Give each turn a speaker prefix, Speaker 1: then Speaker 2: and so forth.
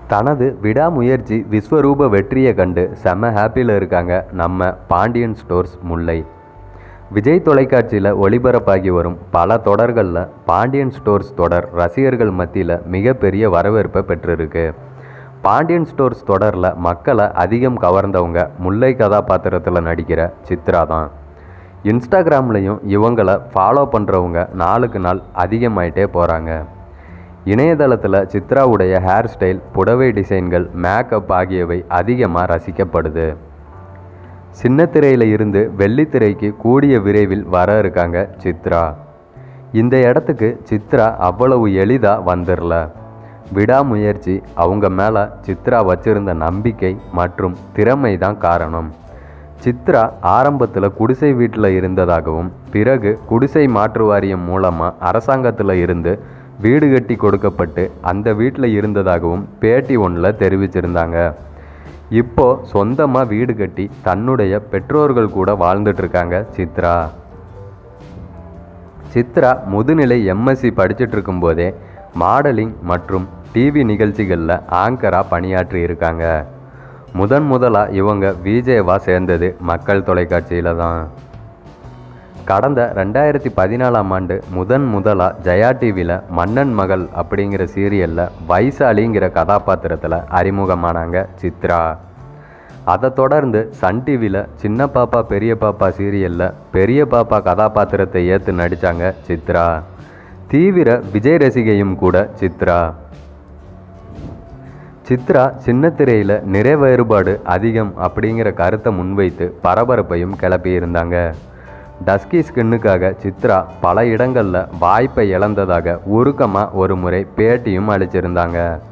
Speaker 1: தனது விடாமுயற்சி விஸ்வரூப வெற்றியை கண்டு செம ஹாப்பியில் இருக்காங்க நம்ம பாண்டியன் ஸ்டோர்ஸ் முல்லை விஜய் தொலைக்காட்சியில் ஒளிபரப்பாகி வரும் பல தொடர்களில் பாண்டியன் ஸ்டோர்ஸ் தொடர் ரசிகர்கள் மத்தியில் மிகப்பெரிய வரவேற்பை பெற்றிருக்கு பாண்டியன் ஸ்டோர்ஸ் தொடரில் மக்களை அதிகம் கவர்ந்தவங்க முல்லை கதாபாத்திரத்தில் நடிக்கிற சித்ரா தான் இன்ஸ்டாகிராம்லேயும் இவங்களை ஃபாலோ பண்ணுறவங்க நாளுக்கு நாள் அதிகமாயிட்டே போகிறாங்க இணையதளத்தில் சித்ராவுடைய ஹேர் ஸ்டைல் புடவை டிசைன்கள் மேக்கப் ஆகியவை அதிகமாக ரசிக்கப்படுது சின்னத்திரையில் இருந்து வெள்ளித்திரைக்கு கூடிய விரைவில் வர இருக்காங்க சித்ரா இந்த இடத்துக்கு சித்ரா அவ்வளவு எளிதாக வந்துடல விடாமுயற்சி அவங்க மேலே சித்ரா வச்சிருந்த நம்பிக்கை மற்றும் திறமை தான் காரணம் சித்ரா ஆரம்பத்தில் குடிசை வீட்டில் இருந்ததாகவும் பிறகு குடிசை மாற்று வாரியம் மூலமாக அரசாங்கத்தில் இருந்து வீடு கட்டி கொடுக்கப்பட்டு அந்த வீட்டில் இருந்ததாகவும் பேட்டி ஒன்றில் தெரிவிச்சிருந்தாங்க இப்போ சொந்தமாக வீடு கட்டி தன்னுடைய பெற்றோர்கள் கூட வாழ்ந்துட்டு இருக்காங்க சித்ரா சித்ரா முதுநிலை எம்எஸ்சி படிச்சுட்டு இருக்கும்போதே மாடலிங் மற்றும் டிவி நிகழ்ச்சிகளில் ஆங்கராக பணியாற்றி இருக்காங்க முதன் முதலாக இவங்க விஜேவா சேர்ந்தது மக்கள் தொலைக்காட்சியில் தான் கடந்த ரெண்டாயிரத்தி பதினாலாம் ஆண்டு முதன் முதலாக ஜெயா டிவியில் மன்னன் மகள் அப்படிங்கிற சீரியலில் வைசாலிங்கிற கதாபாத்திரத்தில் அறிமுகமானாங்க சித்ரா அதை தொடர்ந்து சன் டிவியில் சின்ன பாப்பா பெரிய பாப்பா சீரியலில் பெரிய பாப்பா கதாபாத்திரத்தை ஏற்று நடித்தாங்க சித்ரா தீவிர விஜய் ரசிகையும் கூட சித்ரா சித்ரா சின்ன திரையில் நிறை வேறுபாடு அதிகம் அப்படிங்கிற கருத்தை முன்வைத்து பரபரப்பையும் கிளப்பியிருந்தாங்க டஸ்கி ஸ்கின்னுக்காக சித்ரா பல இடங்களில் வாய்ப்பை இழந்ததாக உருக்கமாக ஒரு முறை பேட்டியும் அளிச்சிருந்தாங்க